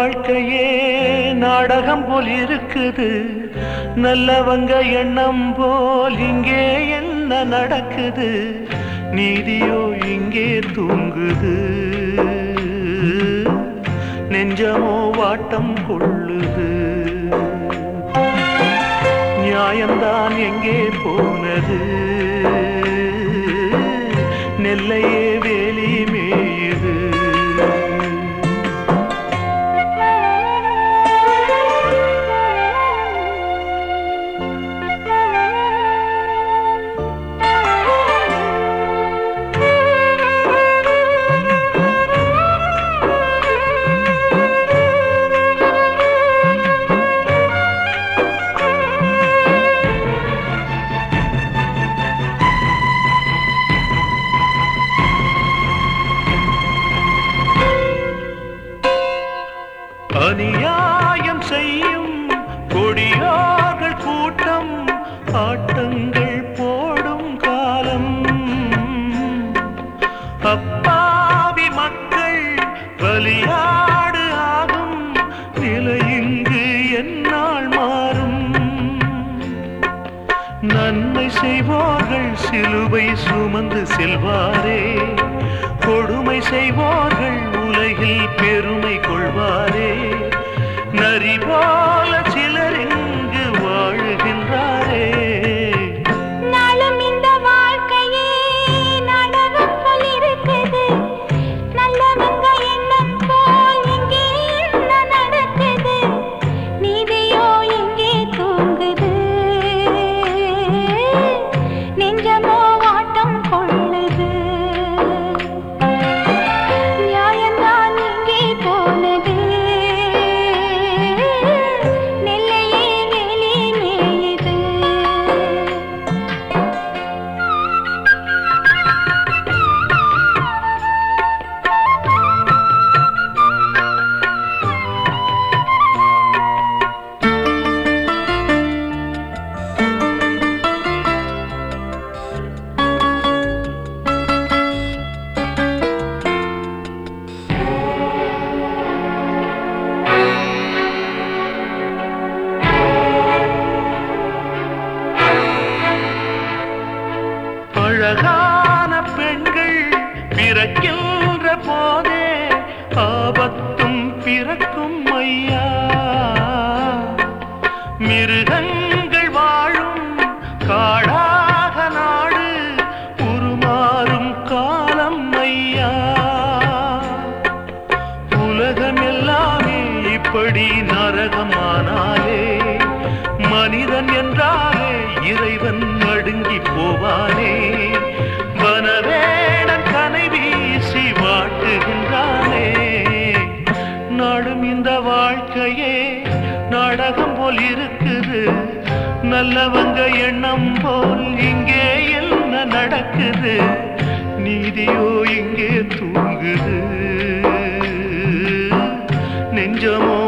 வாழ்க்கையே நாடகம் போல் இருக்குது நல்லவங்க எண்ணம் போல் இங்கே என்ன நடக்குது நீதியோ இங்கே தூங்குது நெஞ்சமோ வாட்டம் கொள்ளுது நியாயம்தான் எங்கே போனது நெல்லையே வேலி மேயுது அநியாயம் செய்யும் கொடியோர்கள் கூட்டம் ஆட்டங்கள் போடும் காலம் அப்பாவி மக்கள் பலியாடு ஆகும் நிலை இங்கு என்னால் மாறும் நன்மை செய்வோர்கள் சிலுவை சுமந்து செல்வாரே கொடுமை செய்வோர்கள் உலகில் பெருமை கொள்வாரே நரி போல சிலர் இங்கு வாழுகின்றாரே நாளும் இந்த வாழ்க்கையே நாடகம் போல் இருக்குது நல்லவங்க எண்ணம் போல் இங்கே என்ன நடக்குது நீதியோ இங்கே தூங்குது நெஞ்சமோ வாட்டம் கொள்ளுது நியாயம்தான் இங்கே போனது நெல்லையே வேலி மேயுது அழகான பெண்கள் பிறக்கின்ற போதே ஆபத்தும் பிறக்கும் ஐயா மிருகங்கள் வாழும் காடாக நாடு உருமாறும் காலம் ஐயா உலகம் எல்லாமே இப்படி நரகமானாலே மனிதன் என்றாலே இறைவன் நடுங்கி போவானே வனவேடன் கனை வீசி வாட்டுகின்றானே நாடும் இந்த வாழ்க்கையே நாடகம் போல் இருக்குது நல்லவங்க எண்ணம் போல் இங்கே என்ன நடக்குது நீதியோ இங்கே தூங்குது நெஞ்சமோ